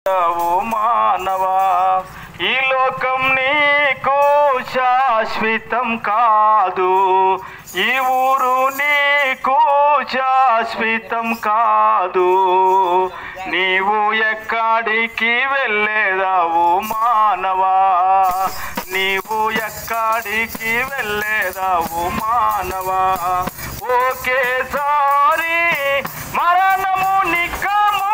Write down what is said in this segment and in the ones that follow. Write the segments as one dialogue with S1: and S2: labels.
S1: ఓ మానవా ఈ లోకం నీకు శాశ్వతం కాదు ఈ ఊరు నీకు శాశ్వతం కాదు నీవు ఎక్కడికి వెళ్ళేదావు మానవా నీవు ఎక్కడికి వెళ్ళేదావు మానవా ఒకేసారి మరణము నిక్కము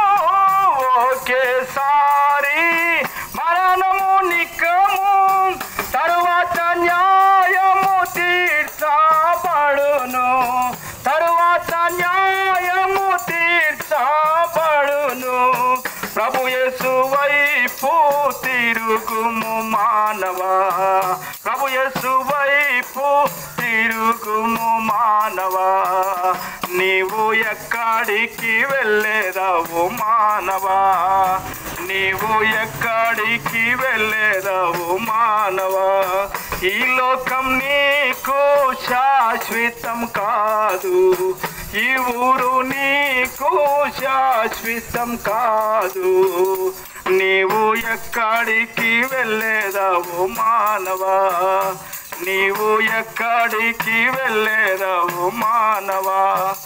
S1: ఒకేసారి మరణము నిక్కము తరువాత న్యాయము తీర్చబడును తరువాత న్యాయము తీర్చబడును ప్రభు యేసు వైపు తిరుగుము మానవా ప్రభు యేసు వైపు తిరుగుము మానవా నీవు ఎక్కడికి వెళ్ళేదావు మానవా నీవు ఎక్కడికి వెళ్ళేదావు మానవా ఈ లోకం నీకు శాశ్వతం కాదు ఈ ఊరు నీకు శాశ్వతం కాదు నీవు ఎక్కడికి వెళ్ళేదావు మానవా నీవు ఎక్కడికి వెళ్ళేదావు మానవా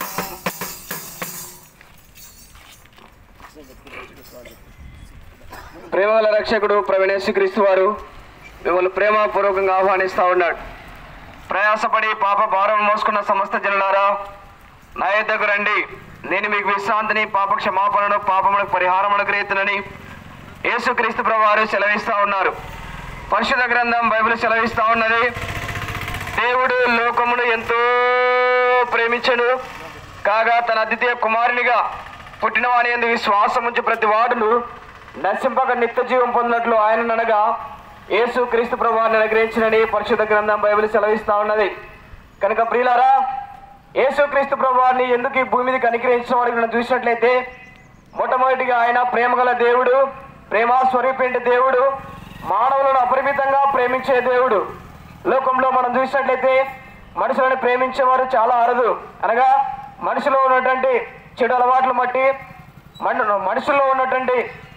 S2: ప్రేమగల రక్షకుడు ప్రవీణేశు క్రీస్తు వారు మిమ్మల్ని ప్రేమపూర్వకంగా ఆహ్వానిస్తూ ఉన్నాడు ప్రయాసపడి పాప భారం మోసుకున్న సమస్త జనులారా నా యొద్దకు రండి నేను మీకు విశ్రాంతిని పాప క్షమాపణను పాపములకు పరిహారం అనుగ్రహితునని యేసుక్రీస్తు ప్రభు వారు సెలవిస్తూ ఉన్నారు పరిశుద్ధ గ్రంథం బైబిల్ సెలవిస్తూ ఉన్నది దేవుడు లోకమును ఎంతో ప్రేమించను కాగా తన అద్వితీయ కుమారునిగా పుట్టిన వాని ఎందు విశ్వాసం ఉంచి ప్రతి వాడును నశింపక నిత్య జీవం పొందినట్లు ఆయన అనగా యేసు క్రీస్తు ప్రభావాన్ని అనుగ్రహించినని పరిశుద్ధ గ్రంథం బైబిల్ సెలవిస్తా ఉన్నది కనుక ప్రియులారా యేసు క్రీస్తు ప్రభావాన్ని ఎందుకు ఈ భూమి మీదకి అనుగ్రహించిన వాడికి మనం చూసినట్లయితే మొట్టమొదటిగా ఆయన ప్రేమగల దేవుడు ప్రేమ స్వరూపేంటి దేవుడు మానవులను అపరిమితంగా ప్రేమించే దేవుడు లోకంలో మనం చూసినట్లయితే మనుషులను ప్రేమించేవారు చాలా అరుదు అనగా మనిషిలో ఉన్నటువంటి చెడు అలవాట్లు బట్టి మన మనుషుల్లో ఉన్నటువంటి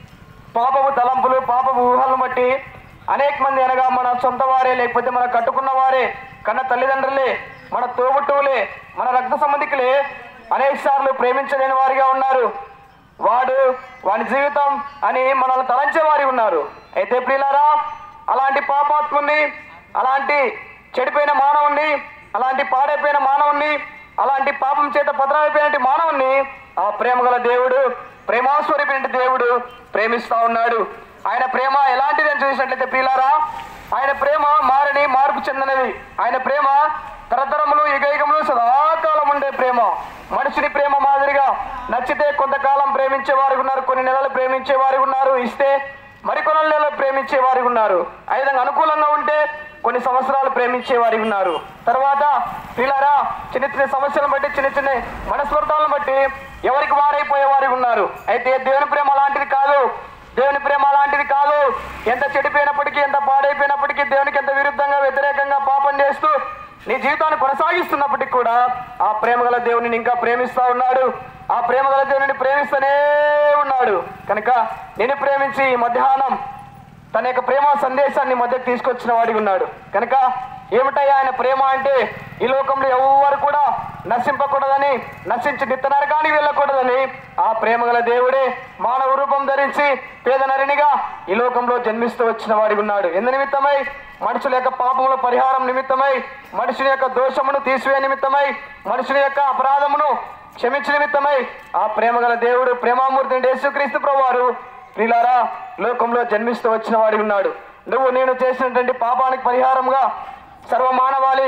S2: పాపపు తలంపులు పాపపు ఊహలను బట్టి అనేక మంది అనగా మన సొంత వారే లేకపోతే మన కట్టుకున్న వారే కన్న తల్లిదండ్రులే మన తోబుట్టువులే మన రక్త సంబంధికులే అనేక సార్లు ప్రేమించలేని వారిగా ఉన్నారు వాడు వాని జీవితం అని మనల్ని తలంచే వారి ఉన్నారు అయితే ప్రియులారా అలాంటి పాపాత్ముని అలాంటి చెడిపోయిన మానవుణ్ణి అలాంటి పాడైపోయిన మానవుణ్ణి అలాంటి పాపం చేత భద్రమైపోయినటువంటి మానవుణ్ణి ఆ ప్రేమ గల దేవుడు ప్రేమాస్వరూపిన దేవుడు ప్రేమిస్తా ఉన్నాడు ఆయన ప్రేమ ఎలాంటిది అని చూసినట్లయితే ప్రియులారా ఆయన ప్రేమ మారని మార్పు చెందినది ఆయన ప్రేమ తరతరములు యుగయుగములు సదాకాలం ఉండే ప్రేమ మనిషిని ప్రేమ మాదిరిగా నచ్చితే కొంతకాలం ప్రేమించే వారు ఉన్నారు కొన్ని నెలలు ప్రేమించే వారు ఉన్నారు ఇస్తే మరికొన్ని నెలలు ప్రేమించే వారు ఉన్నారు ఆ విధంగా అనుకూలంగా ఉంటే కొన్ని సంవత్సరాలు ప్రేమించే వారి ఉన్నారు తర్వాత పిల్లరా చిన్న చిన్న సమస్యలను బట్టి చిన్న చిన్న మనస్పర్ధాలను బట్టి ఎవరికి వారైపోయే వారి ఉన్నారు అయితే దేవుని ప్రేమ అలాంటిది కాదు దేవుని ప్రేమ అలాంటిది కాదు ఎంత చెడిపోయినప్పటికీ ఎంత పాడైపోయినప్పటికీ దేవునికి ఎంత విరుద్ధంగా వ్యతిరేకంగా పాపం చేస్తూ నీ జీవితాన్ని కొనసాగిస్తున్నప్పటికీ కూడా ఆ ప్రేమ గల దేవుని ఇంకా ప్రేమిస్తా ఉన్నాడు ఆ ప్రేమ గల దేవుని ప్రేమిస్తూనే ఉన్నాడు కనుక నేను ప్రేమించి ఈ మధ్యాహ్నం తన యొక్క ప్రేమ సందేశాన్ని మధ్యకు తీసుకొచ్చిన వాడి ఉన్నాడు కనుక ఏమిటయ్యా ఆయన ప్రేమ అంటే ఈ లోకంలో ఎవరు కూడా నశింపకూడదని నశించి నిత్య నరకానికి వెళ్ళకూడదని ఆ ప్రేమ గల దేవుడే మానవ రూపం ధరించి పేద నరినిగా ఈ లోకంలో జన్మిస్తూ వచ్చిన వాడి ఉన్నాడు ఎందు నిమిత్తమై మనుషుల యొక్క పాపముల పరిహారం నిమిత్తమై మనుషుని యొక్క దోషమును తీసివే నిమిత్తమై మనుషుని యొక్క అపరాధమును క్షమించిన నిమిత్తమై ఆ ప్రేమ గల దేవుడు ప్రేమామూర్తి యేసుక్రీస్తు ప్రభువారు ప్రిలారా లోకంలో జన్మిస్తూ వచ్చిన వాడి ఉన్నాడు నువ్వు నేను చేసినటువంటి పాపానికి పరిహారంగా సర్వమానవాళి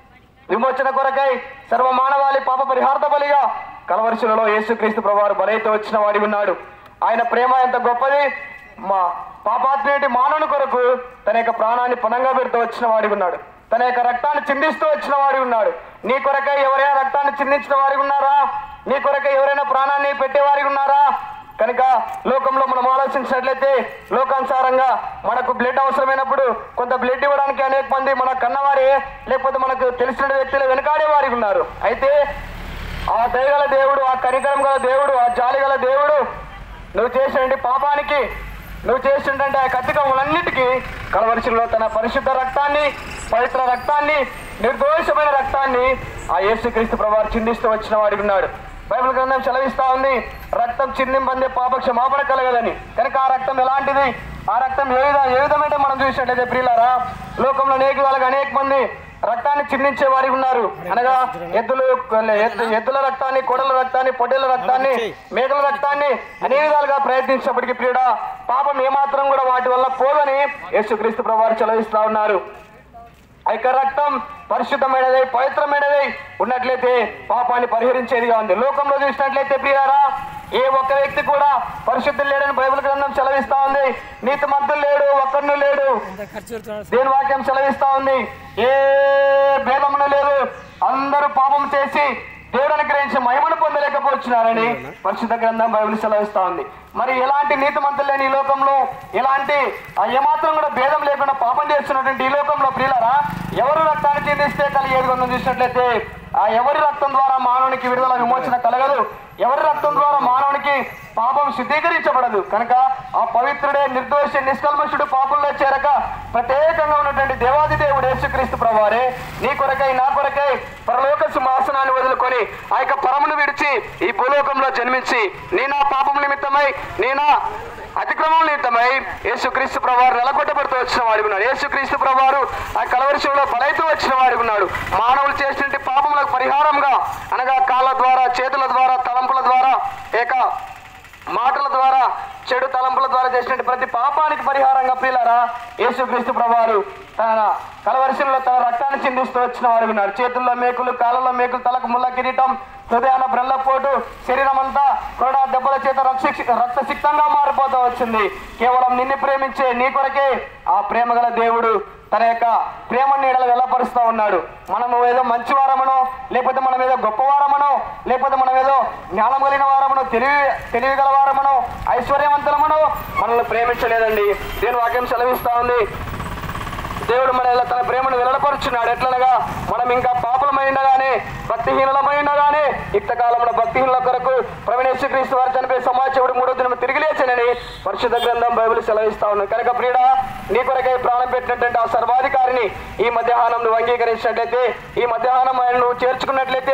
S2: విమోచన కొరకై సర్వమానవాళి పాప పరిహార్థ బలిగా కలవరిశిలలో యేసుక్రీస్తు ప్రభువారు బలైతే వచ్చిన వాడి ఉన్నాడు ఆయన ప్రేమ ఎంత గొప్పది మా పాపాత్మేటి మానవుని కొరకు తన యొక్క ప్రాణాన్ని పణంగా పెడుతూ వచ్చిన వాడి ఉన్నాడు తన యొక్క రక్తాన్ని చిందిస్తూ వచ్చిన వాడి ఉన్నాడు నీ కొరకై ఎవరైనా రక్తాన్ని చిందించిన వారి ఉన్నారా నీ కొరకై ఎవరైనా ప్రాణాన్ని పెట్టేవారి ఉన్నారా కనుక లోకంలో మనం ఆలోచించినట్లయితే లోకానుసారంగా మనకు బ్లడ్ అవసరమైనప్పుడు కొంత బ్లడ్ ఇవ్వడానికి అనేక మంది మన కన్నవారే లేకపోతే మనకు తెలిసిన వ్యక్తులు వెనకాడే వారి ఉన్నారు అయితే ఆ దయగల దేవుడు ఆ కనికరం గల దేవుడు ఆ జాలి గల దేవుడు నువ్వు చేసినటువంటి పాపానికి నువ్వు చేసినటువంటి ఆ కత్తికములన్నిటికీ కలవరిశిలో తన పరిశుద్ధ రక్తాన్ని పవిత్ర రక్తాన్ని నిర్దోషమైన రక్తాన్ని ఆ యేసుక్రీస్తు ప్రభావం చిందిస్తూ వచ్చిన వాడికి ఉన్నాడు బైబిల్ గ్రంథం సెలవిస్తా ఉంది రక్తం చిందింపందే పాప క్షమాపణ కలగదని కనుక ఆ రక్తం ఎలాంటిది ఆ రక్తం ఏ విధ ఏ విధమైతే మనం చూసినట్లయితే ప్రియులారా లోకంలో అనేక వాళ్ళకి అనేక మంది రక్తాన్ని చిందించే వారి ఉన్నారు అనగా ఎద్దులు ఎద్దు- ఎద్దుల రక్తాన్ని కొడల రక్తాన్ని పొట్టేల రక్తాన్ని మేకల రక్తాన్ని అనేక విధాలుగా ప్రయత్నించినప్పటికీ ప్రియుడా పాపం ఏమాత్రం కూడా వాటి వల్ల పోదని యేసుక్రీస్తు ప్రభువారు చెలవిస్తా ఉన్నారు ఆ యొక్క రక్తం పరిశుద్ధమైనది పవిత్రమైనది ఉన్నట్లయితే పాపాన్ని పరిహరించేదిగా ఉంది లోకంలో చూసినట్లయితే ప్రియారా ఏ ఒక్క వ్యక్తి కూడా పరిశుద్ధులు లేడని బైబిల్ గ్రంథం సెలవిస్తా ఉంది నీతి మంతులు లేడు ఒక్కరిని లేడు దేని వాక్యం సెలవిస్తా ఉంది ఏ భేదమును లేదు అందరూ పాపం చేసి దేవుడు అనుగ్రహించి మహిమను పొందలేకపోతున్నారని పరిశుద్ధ గ్రంథం బైబిల్ సెలవిస్తా ఉంది మరి ఎలాంటి నీతిమంతులు లేని ఈ లోకంలో ఎలాంటి ఆ ఏమాత్రం కూడా భేదం లేకుండా పాపం చేస్తున్నటువంటి ఈ లోకంలో ప్రియులరా ఎవరు రక్తాన్ని చిందిస్తే కలిగేది కొంచెం చూసినట్లయితే ఆ ఎవరి రక్తం ద్వారా మానవునికి విడుదల విమోచన కలగదు ఎవరి రక్తం ద్వారా మానవునికి పాపం శుద్ధీకరించబడదు కనుక ఆ పవిత్రుడే నిర్దోషి నిష్కల్మషుడు పాపంలో చేరక ప్రత్యేకంగా ఉన్నటువంటి దేవాది దేవుడు యేసుక్రీస్తు ప్రభువారే నీ కొరకై నా కొరకై పరలోక సింహాసనాన్ని వదులుకొని ఆ యొక్క పరమును విడిచి ఈ భూలోకంలో జన్మించి నీ నా పాపం నిమిత్తమై నీ నా అతిక్రమం నిమిత్తమై యేసుక్రీస్తు ప్రభువారు నెలకొట్టబడుతూ వచ్చిన వాడు ఉన్నాడు యేసుక్రీస్తు ప్రభువారు ఆ కలవరిశంలో బలైతూ వచ్చిన వాడు ఉన్నాడు మానవులు చేసినటువంటి పాపములకు పరిహారంగా అనగా కాళ్ళ ద్వారా చేతుల ద్వారా తలంపుల ద్వారా ఏక మాటల ద్వారా చెడు తలంపుల ద్వారా చేసినటువంటి ప్రతి పాపానికి పరిహారంగా ప్రియులారా యేసుక్రీస్తు ప్రభువారు తన కలవరిశంలో తన రక్తాన్ని చిందిస్తూ వచ్చిన వాడు ఉన్నారు చేతుల్లో మేకులు కాళ్ళలో మేకులు తలకు ముళ్ళ కిరీటం హృదయాన బ్రల్లపోటు శరీరం అంతా కొరడా దెబ్బల చేత రక్ష రక్త సిక్తంగా మారిపోతూ వచ్చింది కేవలం నిన్ను ప్రేమించే నీ కొరకే ఆ ప్రేమ గల దేవుడు తన యొక్క ప్రేమ నీడలు వెళ్ళపరుస్తూ ఉన్నాడు మనము ఏదో మంచివారమనో లేకపోతే మనం ఏదో గొప్పవారమనో లేకపోతే మనం ఏదో జ్ఞానం కలిగిన వారమనో తెలివి తెలివి గల వారమనో ఐశ్వర్యవంతులమనో మనల్ని ప్రేమించలేదండి దేని వాక్యం సెలవిస్తా ఉంది దేవుడు మన ఇలా తన ప్రేమను వెల్లడపరుచున్నాడు ఎట్లనగా మనం ఇంకా పాపులమైండగానే భక్తిహీనులమైండగానే యుక్త కాలంలో భక్తిహీనుల కొరకు ప్రవీణేశ్వ క్రీస్తు వారు చనిపోయి సమాచారుడు మూడో దినం తిరిగి లేచనని పరిశుద్ధ గ్రంథం బైబిల్ సెలవిస్తా ఉంది కనుక ప్రియుడ నీ కొరకై ప్రాణం పెట్టినటువంటి ఆ సర్వాధికారిని ఈ మధ్యాహ్నం నువ్వు అంగీకరించినట్లయితే ఈ మధ్యాహ్నం ఆయన నువ్వు చేర్చుకున్నట్లయితే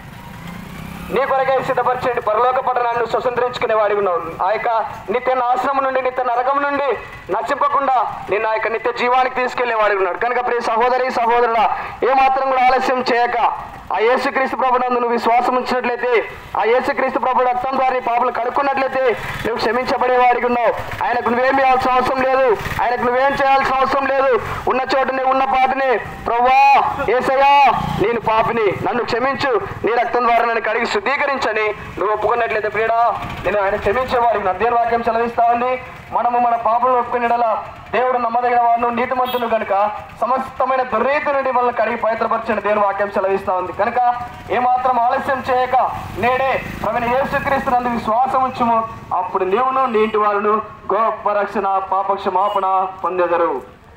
S2: నీ కొరకై సిద్ధపరిచేటి పరలోక పట్టణాన్ని స్వతంత్రించుకునే వాడి ఉన్నావు ఆ యొక్క నిత్య నాశనం నుండి నిత్య నరకం నుండి నశింపకుండా నేను ఆ యొక్క నిత్య జీవానికి తీసుకెళ్లే వాడి ఉన్నాడు కనుక ప్రియ సహోదరి సహోదరుడా ఏ మాత్రం కూడా ఆలస్యం చేయక ఆ యేసుక్రీస్తు ప్రభు నందు నువ్వు విశ్వాసం ఉంచినట్లయితే ఆ యేసుక్రీస్తు ప్రభు రక్తం ద్వారా నీ పాపలు కడుక్కున్నట్లయితే నువ్వు క్షమించబడే వాడికి ఉన్నావు ఆయనకు నువ్వేం చేయాల్సిన అవసరం లేదు ఆయనకు నువ్వేం చేయాల్సిన అవసరం లేదు ఉన్న చోటనే ఉన్న పాటని ప్రవ్వా ఏసయ్యా నేను పాపిని నన్ను క్షమించు నీ రక్తం ద్వారా నన్ను కడిగి శుద్ధీకరించని నువ్వు ఒప్పుకున్నట్లయితే ప్రియుడా నేను ఆయన క్షమించేవాడికి నా దేని వాక్యం సెలవిస్తా ఉంది మనము మన పాపలు ఒప్పుకునేలా దేవుడు నమ్మదగిన వాడు నీతిమంతులు కనుక సమస్తమైన దుర్రీతి నుండి మనల్ని కడిగి పవిత్రపరచని దేవుని వాక్యం సెలవిస్తా ఉంది కనుక ఏమాత్రం ఆలస్యం చేయక నేడే ప్రవీణ యేసుక్రీస్తు నందు విశ్వాసం ఉంచుము అప్పుడు నీవును నీ ఇంటి వారును గొప్ప రక్షణ పాపక్షమాపణ పొందెదరు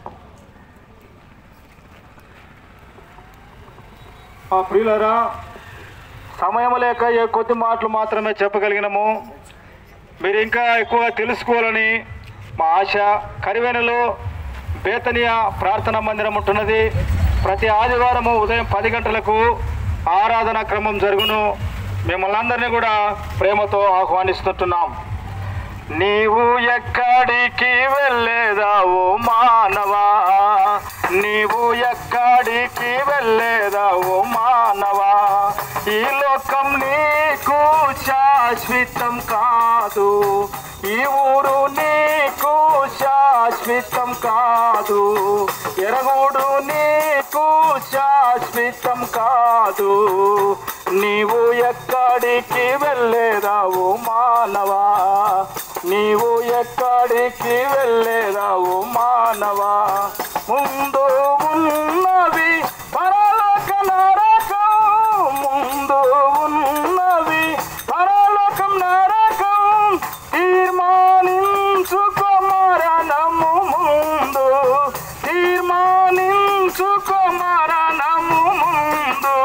S1: ఆ ప్రియులరా సమయం లేక ఏ కొద్ది మాటలు మాత్రమే చెప్పగలిగినము మీరు ఇంకా ఎక్కువగా తెలుసుకోవాలని మా ఆశ కరివెనలో బేతనియా ప్రార్థనా మందిరం ఉంటున్నది ప్రతి ఆదివారము ఉదయం పది గంటలకు ఆరాధన క్రమం జరుగును మిమ్మల్ని అందరినీ కూడా ప్రేమతో ఆహ్వానిస్తుంటున్నాం నీవు ఎక్కడికి వెళ్ళేదావు మానవా నీవు ఎక్కడికి వెళ్ళేదావు మానవా ఈ లోకం నీకు శాశ్వతం కాదు ఈ ఊరు నీకు శాశ్వతం కాదు ఎరగూడు నీకు శాశ్వతం కాదు నీవు ఎక్కడికి వెళ్ళేదావు మానవా నీవు ఎక్కడికి వెళ్ళేదావు మానవా ముందు ఉన్నవి పరలోక నరకం ముందు ఉన్నవి పరలోకం నరకం తీర్మానించుకో మరణము ముందు తీర్మానించుకో మరణము ముందు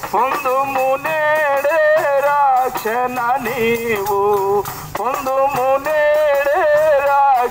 S1: పొందుము నేడే రక్షణ నీవు పొందుము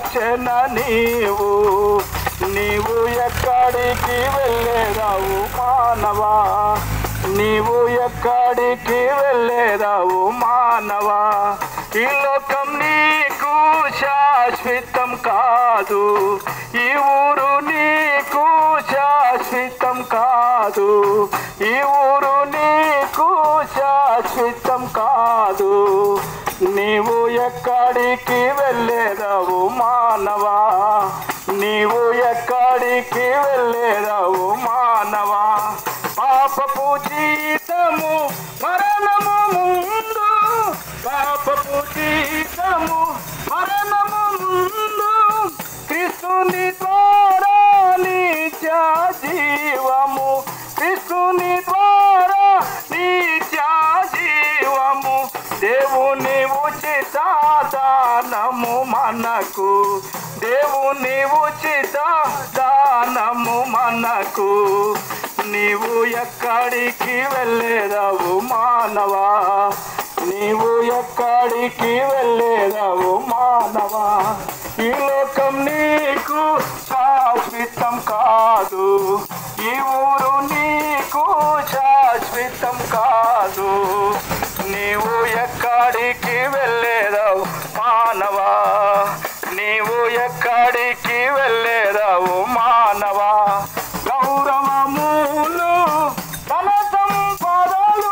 S1: రక్షణ నీవు నీవు ఎక్కడికి వెళ్ళేదావు మానవా నీవు ఎక్కడికి వెళ్ళేదావు మానవా ఈ లోకం నీకు శాశ్వతం కాదు ఈ ఊరు నీకు శాశ్వతం కాదు ఈ ఊరు నీకు శాశ్వతం కాదు నీవు ఎక్కడికి వెళ్ళేదావు మానవా నీవు ఎక్కడికి వెళ్ళేదావు మానవా పాపపు జీతము మరణము ముందు పాపపు జీతము మరణము ముందు క్రిస్తుని ద్వారా నిత్య జీవము క్రిస్తుని ద్వారా నిత్య జీవము దేవుని ఉచిత దానము మనకు దేవుని ఉచిత దానము మనకు నీవు ఎక్కడికి వెళ్ళేదావు మానవా నీవు ఎక్కడికి వెళ్ళేదావు మానవా ఈ లోకం నీకు శాశ్వతం కాదు ఈ ఊరు నీకు శాశ్వతం కాదు నీవు ఎక్కడికి వెళ్ళేదావు మానవా నీవు ఎక్కడికి వెళ్ళేదావు మానవా గౌరవములు తన సంపదలు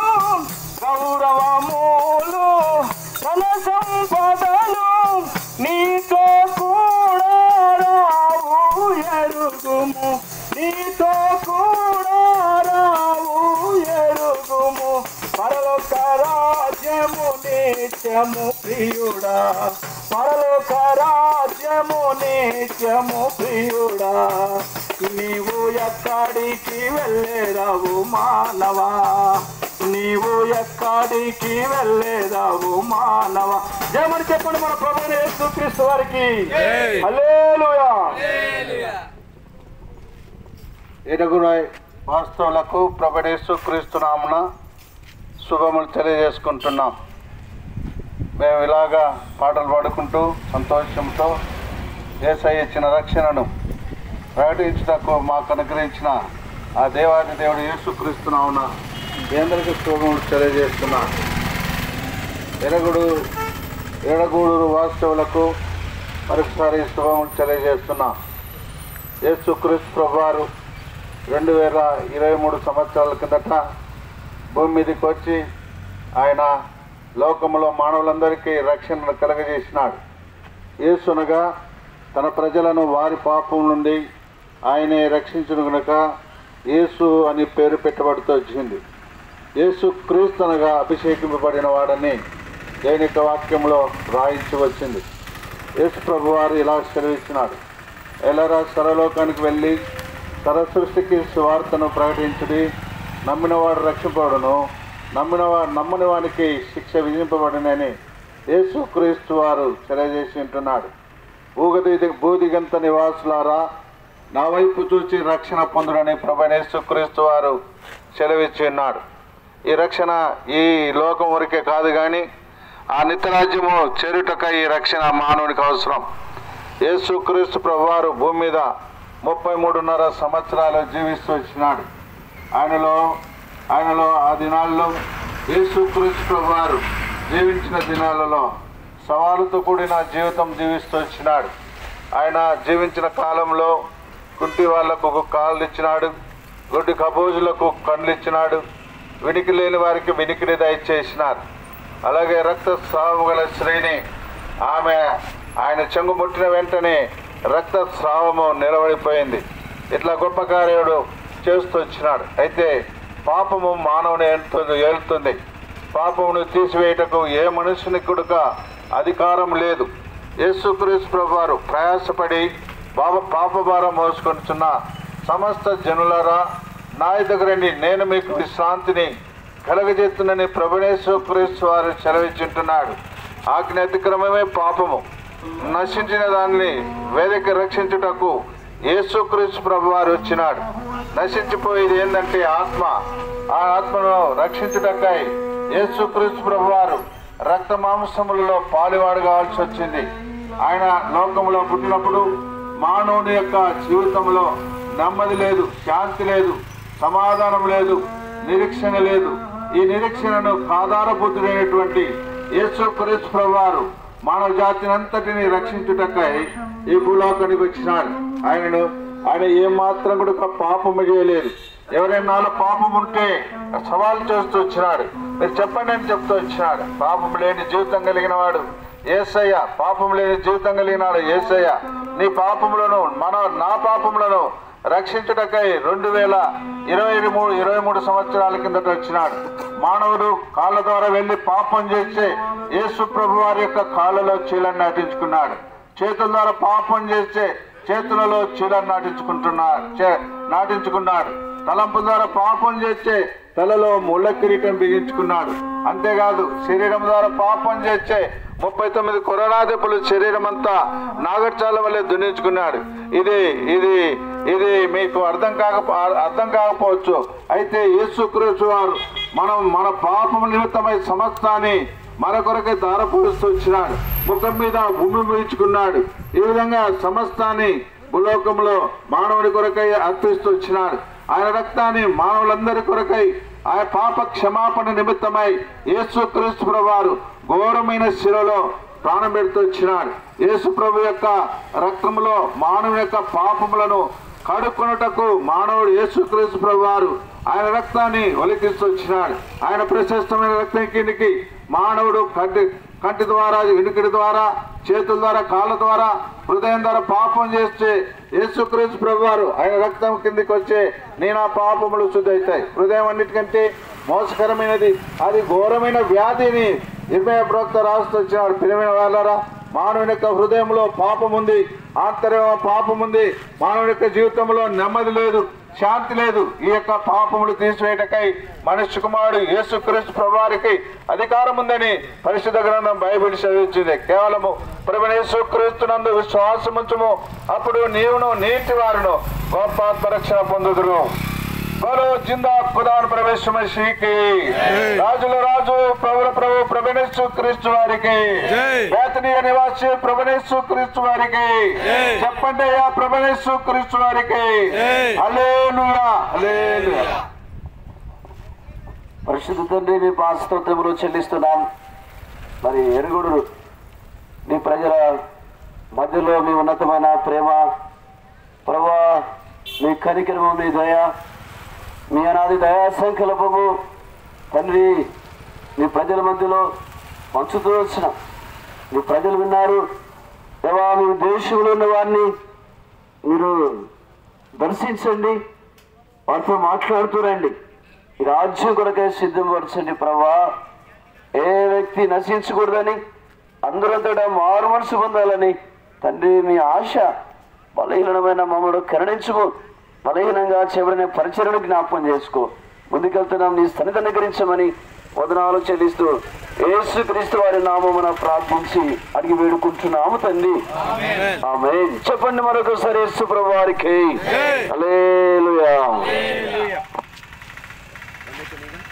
S1: గౌరవములు తన సంపదలు నీతో కూడా రావు ఎరుగుము నీతో కూడా రావు ఎరుగుము పరలోక రాజ్యము నిత్యము ప్రియుడా పరలోక రాజ్యము నిత్యము ప్రియుడా నీవు ఎక్కడికి వెళ్ళేదావు మానవా నీవు ఎక్కడికి వెళ్ళేదావు మానవా జయమని చెప్పండి మన ప్రభు యేసుక్రీస్తు వారికి హల్లెలూయా
S3: ఎరుగురాయ్ వాస్తవులకు ప్రభడేసు క్రీస్తు నామున శుభములు తెలియజేసుకుంటున్నాం మేము ఇలాగా పాటలు పాడుకుంటూ సంతోషంతో ఏసై ఇచ్చిన రక్షణను ప్రకటించుటకు మాకు అనుగ్రహించిన ఆ దేవాది దేవుడు యేసుక్రీస్తు నామున కేంద్రకి శుభములు తెలియజేస్తున్నా ఎరగుడు ఎరగూడూరు వాస్తవులకు మరొకసారి శుభములు తెలియజేస్తున్నా యేసుక్రీస్తు ప్రభువారు రెండు వేల ఇరవై మూడు సంవత్సరాల కిందట భూమి మీదకి వచ్చి ఆయన లోకములో మానవులందరికీ రక్షణను కలగజేసినాడు యేసునగా తన ప్రజలను వారి పాపం నుండి ఆయనే రక్షించును గనుక యేసు అని పేరు పెట్టబడుతూ వచ్చింది యేసు క్రీస్తనగా అభిషేకింపబడిన వాడని దైనిక వాక్యంలో రాయించి వచ్చింది యేసు ప్రభు వారు ఇలా సెలవిచ్చినాడు ఎలరా సరలోకానికి వెళ్ళి సర సృష్టికి సువార్తను ప్రకటించుడి నమ్మినవాడు రక్షింపబడును నమ్మినవాడు నమ్మని వానికి శిక్ష విధింపబడినని యేసు క్రీస్తు వారు తెలియజేసి ఉంటున్నాడు భూగది భూదిగంత నివాసులారా నా వైపు చూచి రక్షణ పొందుడని ప్రభనేసు క్రీస్తు వారు సెలవిచ్చి ఉన్నాడు ఈ రక్షణ ఈ లోకం వరకే కాదు కానీ ఆ నిత్యరాజ్యము చేరుటక ఈ రక్షణ మానవునికి అవసరం యేసుక్రీస్తు ప్రభువారు భూమి మీద ముప్పై మూడున్నర సంవత్సరాలు జీవిస్తూ వచ్చినాడు ఆయనలో ఆయనలో ఆ దినాల్లో యేసుక్రీస్తు ప్రభువారు జీవించిన దినాలలో సవాలుతో కూడిన జీవితం జీవిస్తూ వచ్చినాడు ఆయన జీవించిన కాలంలో కుంటి వాళ్లకు కాళ్ళు ఇచ్చినాడు గుడ్డి కబోజులకు కళ్ళు ఇచ్చినాడు వినికి లేని వారికి వినికిడి దయచేసినారు అలాగే రక్తస్రావం గల స్త్రీని ఆమె ఆయన చెంగు ముట్టిన వెంటనే రక్తస్రావము నిలబడిపోయింది ఇట్లా గొప్ప కార్యుడు చేస్తూ వచ్చినాడు అయితే పాపము మానవుని ఏలుతుంది ఏలుతుంది పాపమును తీసివేయటకు ఏ మనుషునికి కూడా అధికారం లేదు యేసుక్రీస్తు ప్రభువారు ప్రయాసపడి బాబా పాపభారం మోసుకొనిచున్న సమస్త జనులారా నా దగ్గరండి నేను మీకు విశ్రాంతిని కలగజేస్తున్నని ప్రభునేశ్వక్రీస్తు వారు సెలవిచ్చుంటున్నాడు ఆజ్ఞ అతిక్రమమే పాపము నశించిన దాన్ని వేదిక రక్షించుటకు యేసుక్రీస్తు ప్రభు వారు వచ్చినాడు నశించిపోయేది ఏంటంటే ఆత్మ ఆ ఆత్మను రక్షించుటకై యేసుక్రీస్తు ప్రభు వారు రక్త మాంసములలో పాలువాడు కావాల్సి వచ్చింది ఆయన లోకంలో పుట్టినప్పుడు మానవుని యొక్క జీవితంలో నెమ్మది లేదు శాంతి లేదు సమాధానం లేదు నిరీక్షణ లేదు ఈ నిరీక్షణను ఆధారభూతుడైనటువంటి యేసు క్రీస్తు వారు మానవ జాతిని అంతటిని రక్షించుటకై ఈ భూలోకానికి వచ్చినాడు ఆయనను ఆయన ఏ మాత్రం కూడా ఒక పాపము చేయలేదు ఎవరైనా నాలో పాపం ఉంటే సవాల్ చేస్తూ వచ్చినాడు మీరు చెప్పండి అని చెప్తూ వచ్చినాడు పాపం లేని జీవితం కలిగిన వాడు ఏసయ్య పాపం లేని జీవితం కలిగినాడు ఏసయ్య నీ పాపములను మన నా పాపములను రక్షించుటకై రెండు వేల ఇరవై మూడు ఇరవై మూడు సంవత్సరాల కిందట వచ్చినాడు మానవుడు కాళ్ళ ద్వారా వెళ్ళి పాపం చేస్తే యేసు ప్రభు వారి యొక్క కాళ్ళలో చీలను నాటించుకున్నాడు చేతుల ద్వారా పాపం చేస్తే చేతులలో చీలను నాటించుకుంటున్నాడు చే- నాటించుకున్నాడు తలంపు ద్వారా పాపం చేస్తే తలలో ముళ్ళ కిరీటం బిగించుకున్నాడు అంతేకాదు శరీరం ద్వారా పాపం చేస్తే ముప్పై తొమ్మిది కొరనాదెప్పులు శరీరం అంతా నాగర్చాల వల్లే దున్నించుకున్నాడు ఇది ఇది ఇది మీకు అర్థం కాక అర్థం కాకపోవచ్చు అయితే యేసుక్రీస్తు వారు మనం మన పాపం నిమిత్తమై సమస్తాన్ని మన కొరకే దారపోస్తూ వచ్చినాడు ముఖం మీద భూమి పీల్చుకున్నాడు ఈ విధంగా సమస్తాన్ని భూలోకంలో మానవుడి కొరకై అర్పిస్తూ వచ్చినాడు ఆయన రక్తాన్ని మానవులందరి కొరకై ఆయన పాప క్షమాపణ నిమిత్తమై యేసు క్రీస్తు వారు ఘోరమైన శిలలో ప్రాణం పెడుతూ వచ్చినాడు యేసు ప్రభు యొక్క రక్తంలో మానవుని యొక్క పాపములను కడుక్కొనుటకు మానవుడు యేసు క్రీస్తు ప్రభు వారు ఆయన రక్తాన్ని ఒలికిస్తూ వచ్చినాడు ఆయన ప్రశస్తమైన రక్తం కిందికి మానవుడు కంటి కంటి ద్వారా వెనుకటి ద్వారా చేతుల ద్వారా కాళ్ళ ద్వారా హృదయం ద్వారా పాపం చేస్తే యేసుక్రీస్తు ప్రభు వారు ఆయన రక్తం కిందికి వచ్చే నేను ఆ పాపములు శుద్ధి అవుతాయి హృదయం అన్నిటికంటే మోసకరమైనది అది ఘోరమైన వ్యాధిని ఇరవై ప్రవక్త రాస్తూ వచ్చినాడు ప్రియమైన వాళ్ళారా మానవుని యొక్క హృదయంలో పాపం ఉంది ఆంతర్య పాపం ఉంది మానవుని యొక్క జీవితంలో నెమ్మది లేదు శాంతి లేదు ఈ యొక్క పాపములు తీసివేయటకై మనుష్య కుమారుడు యేసుక్రీస్తు ప్రభువారికి అధికారం ఉందని పరిశుద్ధ గ్రంథం బైబిల్ చదివించింది కేవలము ప్రభు యేసుక్రీస్తు నందు విశ్వాసముంచుము అప్పుడు నీవును నీటి వారును గొప్ప ఆత్మరక్షణ పొందుదురు బలో జిందా ఖుదాన్ ప్రవేశ మసీకి రాజుల రాజు ప్రభుల ప్రభు ప్రభనేశ్వ క్రీస్తు వారికి
S4: జై.
S3: వేతనీయ నివాసి ప్రభనేశ్వ క్రీస్తు వారికి
S4: జై.
S3: చెప్పండి అయ్యా ప్రభనేశ్వ క్రీస్తు వారికి
S4: జై.
S3: హల్లెలూయా హల్లెలూయా
S5: పరిశుద్ధ తండ్రి మీ పాస్తోత్రములు చెల్లిస్తున్నాం మరి ఎరుగుడు నీ ప్రజల మధ్యలో మీ ఉన్నతమైన ప్రేమ ప్రభా మీ కనికరము మీ దయ మీ అనాది దయా సంకల్పము తండ్రి మీ ప్రజల మధ్యలో పంచుతూ వచ్చిన మీ ప్రజలు విన్నారు దేవా మీ దేశంలో ఉన్న వారిని మీరు దర్శించండి వారితో మాట్లాడుతూ రండి ఈ రాజ్యం కొరకే సిద్ధపరచండి ప్రభా ఏ వ్యక్తి నశించకూడదని అందరంతటా మారు మనసు పొందాలని తండ్రి మీ ఆశ బలహీనమైన మమ్మల్ని కరుణించుకో బలహీనంగా చివరిన పరిచయను జ్ఞాపకం చేసుకో ముందుకెళ్తున్నాం నీ స్థనిత అనుగ్రహించమని వదనాలు చెల్లిస్తూ యేసు క్రీస్తు వారి నామమున ప్రార్థించి అడిగి వేడుకుంటున్నాము తండ్రి ఆమె చెప్పండి మరొకసారి యేసు ప్రభు వారికి హల్లెలూయా